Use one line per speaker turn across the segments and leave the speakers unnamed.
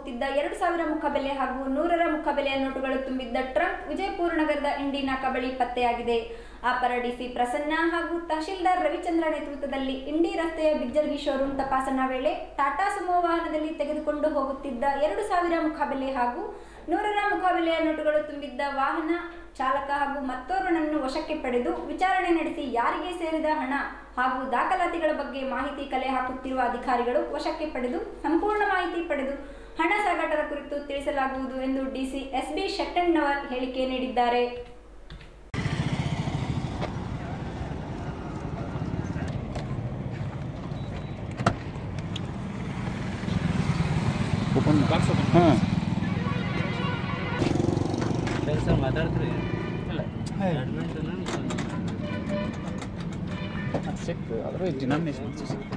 ಹೋಗುತ್ತಿದ್ದ ಎರಡು ಸಾವಿರ ಮುಖಬೆಲೆ ಹಾಗೂ ನೂರರ ಮುಖಬೆಲೆಯ ನೋಟುಗಳು ತುಂಬಿದ್ದ ಟ್ರಕ್ ವಿಜಯಪುರ ನಗರದ ಇಂಡಿನಾಕ ಬಳಿ ಪತ್ತೆಯಾಗಿದೆ ಅಪರ ಡಿಸಿ ಪ್ರಸನ್ನ ಹಾಗೂ ತಹಶೀಲ್ದಾರ್ ರವಿಚಂದ್ರ ನೇತೃತ್ವದಲ್ಲಿ ಇಂಡಿ ರಸ್ತೆಯ ಬಿಜ್ಜರ್ಗಿ ಶೋರೂಮ್ ತಪಾಸಣಾ ವೇಳೆ ಟಾಟಾ ಸುಮೋ ವಾಹನದಲ್ಲಿ ತೆಗೆದುಕೊಂಡು ಹೋಗುತ್ತಿದ್ದ ಎರಡು ಸಾವಿರ ಮುಖಬೆಲೆ ಹಾಗೂ ನೂರರ ಮುಖಬೆಲೆಯ ನೋಟುಗಳು ತುಂಬಿದ್ದ ವಾಹನ ಚಾಲಕ ಹಾಗೂ ಮತ್ತೋರ್ವನನ್ನು ವಶಕ್ಕೆ ಪಡೆದು ವಿಚಾರಣೆ ನಡೆಸಿ ಯಾರಿಗೆ ಸೇರಿದ ಹಣ ಹಾಗೂ ದಾಖಲಾತಿಗಳ ಬಗ್ಗೆ ಮಾಹಿತಿ ಕಲೆ ಹಾಕುತ್ತಿರುವ ಅಧಿಕಾರಿಗಳು ವಶಕ್ಕೆ ಪಡೆದು ಸಂಪೂರ್ಣ ಮಾಹಿತಿ ಪಡೆದು ಹಣ ಸಾಗಾಟದ ಕುರಿತು ತಿಳಿಸಲಾಗುವುದು ಎಂದು ಡಿಸಿ ಎಸ್ಬಿ ಶೆಟ್ಟಣ್ಣವರ್ ಹೇಳಿಕೆ ನೀಡಿದ್ದಾರೆ
ಹಾಂ
ಕೆಲಸ ಮಾತಾಡ್ತೀರಿ ಇಲ್ಲ ಬ್ಯಾಡ್ಮಿಂಟನ್
ಅದು ಸಿಕ್ತು ಅದ್ರ ಡಿನಾಮಿನೇಷನ್ ಸಿಕ್ತು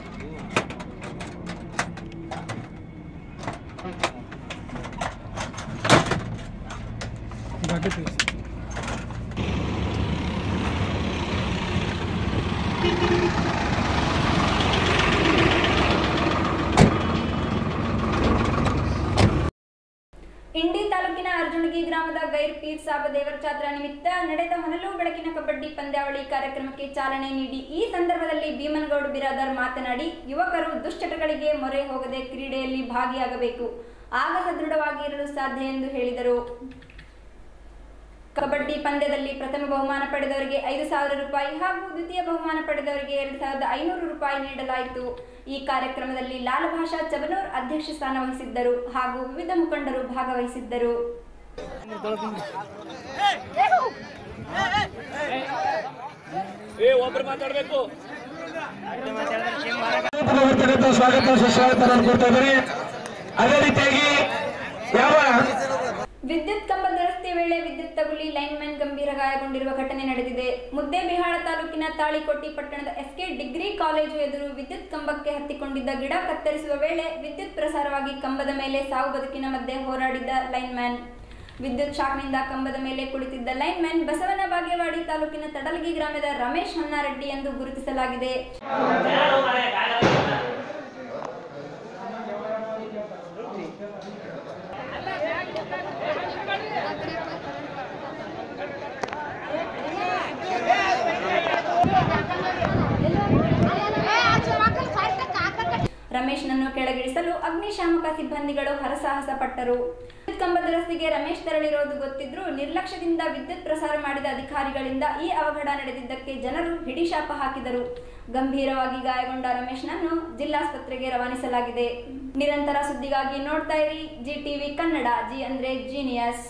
ಇಂಡಿ ತಾಲೂಕಿನ ಅರ್ಜುನಗಿ ಗ್ರಾಮದ ಗೈರ್ ಪೀರ್ ಸಾಬ ದೇವರ ಜಾತ್ರಾ ನಿಮಿತ್ತ ನಡೆದ ಹೊನಲು ಬೆಳಕಿನ ಕಬಡ್ಡಿ ಪಂದ್ಯಾವಳಿ ಕಾರ್ಯಕ್ರಮಕ್ಕೆ ಚಾಲನೆ ನೀಡಿ ಈ ಸಂದರ್ಭದಲ್ಲಿ ಭೀಮನಗೌಡ ಬಿರಾದರ್ ಮಾತನಾಡಿ ಯುವಕರು ದುಶ್ಚಟಗಳಿಗೆ ಮೊರೆ ಹೋಗದೆ ಕ್ರೀಡೆಯಲ್ಲಿ ಭಾಗಿಯಾಗಬೇಕು ಆಗ ಸದೃಢವಾಗಿ ಇರಲು ಸಾಧ್ಯ ಎಂದು ಹೇಳಿದರು ಕಬಡ್ಡಿ ಪಂದ್ಯದಲ್ಲಿ ಪ್ರಥಮ ಬಹುಮಾನ ಪಡೆದವರಿಗೆ ಐದು ಸಾವಿರ ರೂಪಾಯಿ ಹಾಗೂ ದ್ವಿತೀಯ ಬಹುಮಾನ ಪಡೆದವರಿಗೆ ಎರಡು ಸಾವಿರದ ಐನೂರು ರೂಪಾಯಿ ನೀಡಲಾಯಿತು ಈ ಕಾರ್ಯಕ್ರಮದಲ್ಲಿ ಲಾಲ್ ಭಾಷಾ ಚಬನೂರ್ ಅಧ್ಯಕ್ಷ ಸ್ಥಾನ ವಹಿಸಿದ್ದರು ಹಾಗೂ ವಿವಿಧ ಮುಖಂಡರು ಭಾಗವಹಿಸಿದ್ದರು
ಬರ್ತಕ್ಕಂಥ ಸ್ವಾಗತ ಸುಸ್ವಾಗತ ನಾನು ಕೊಡ್ತಾ ಇದ್ದೀನಿ ಅದೇ ರೀತಿಯಾಗಿ ಯಾವ
ವಿದ್ಯುತ್ ಕಂಬ ದುರಸ್ತಿ ವೇಳೆ ವಿದ್ಯುತ್ ತಗುಲಿ ಲೈನ್ಮನ್ ಗಂಭೀರ ಗಾಯಗೊಂಡಿರುವ ಘಟನೆ ನಡೆದಿದೆ ಮುದ್ದೇಬಿಹಾಳ ತಾಲೂಕಿನ ತಾಳಿಕೊಟ್ಟಿ ಪಟ್ಟಣದ ಎಸ್ಕೆ ಡಿಗ್ರಿ ಕಾಲೇಜು ಎದುರು ವಿದ್ಯುತ್ ಕಂಬಕ್ಕೆ ಹತ್ತಿಕೊಂಡಿದ್ದ ಗಿಡ ಕತ್ತರಿಸುವ ವೇಳೆ ವಿದ್ಯುತ್ ಪ್ರಸಾರವಾಗಿ ಕಂಬದ ಮೇಲೆ ಸಾವು ಬದುಕಿನ ಮಧ್ಯೆ ಹೋರಾಡಿದ ಲೈನ್ಮ್ಯಾನ್ ವಿದ್ಯುತ್ ಶಾಕ್ನಿಂದ ಕಂಬದ ಮೇಲೆ ಕುಳಿತಿದ್ದ ಲೈನ್ಮ್ಯಾನ್ ಬಸವನ ಬಾಗೇವಾಡಿ ತಾಲೂಕಿನ ತಡಲಗಿ ಗ್ರಾಮದ ರಮೇಶ್ ಹನ್ನಾರೆಡ್ಡಿ ಎಂದು ಗುರುತಿಸಲಾಗಿದೆ ರಮೇಶ್ನನ್ನು ಕೆಳಗಿಳಿಸಲು ಅಗ್ನಿಶಾಮಕ ಸಿಬ್ಬಂದಿಗಳು ಹರಸಾಹಸ ಪಟ್ಟರು ವಿದ್ಯುತ್ ಕಂಬ ದುರಸ್ತಿಗೆ ರಮೇಶ್ ತೆರಳಿರೋದು ಗೊತ್ತಿದ್ರೂ ನಿರ್ಲಕ್ಷ್ಯದಿಂದ ವಿದ್ಯುತ್ ಪ್ರಸಾರ ಮಾಡಿದ ಅಧಿಕಾರಿಗಳಿಂದ ಈ ಅವಘಡ ನಡೆದಿದ್ದಕ್ಕೆ ಜನರು ಹಿಡಿಶಾಪ ಹಾಕಿದರು ಗಂಭೀರವಾಗಿ ಗಾಯಗೊಂಡ ರಮೇಶ್ನನ್ನು ಜಿಲ್ಲಾಸ್ಪತ್ರೆಗೆ ರವಾನಿಸಲಾಗಿದೆ ನಿರಂತರ ಸುದ್ದಿಗಾಗಿ ನೋಡ್ತಾ ಇರಿ ಜಿ ಟಿವಿ ಕನ್ನಡ ಜಿ ಅಂದ್ರೆ ಜೀನಿಯಸ್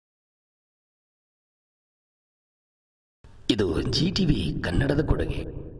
ಇದು ಜಿ ಟಿವಿ ಕನ್ನಡದ ಕೊಡುಗೆ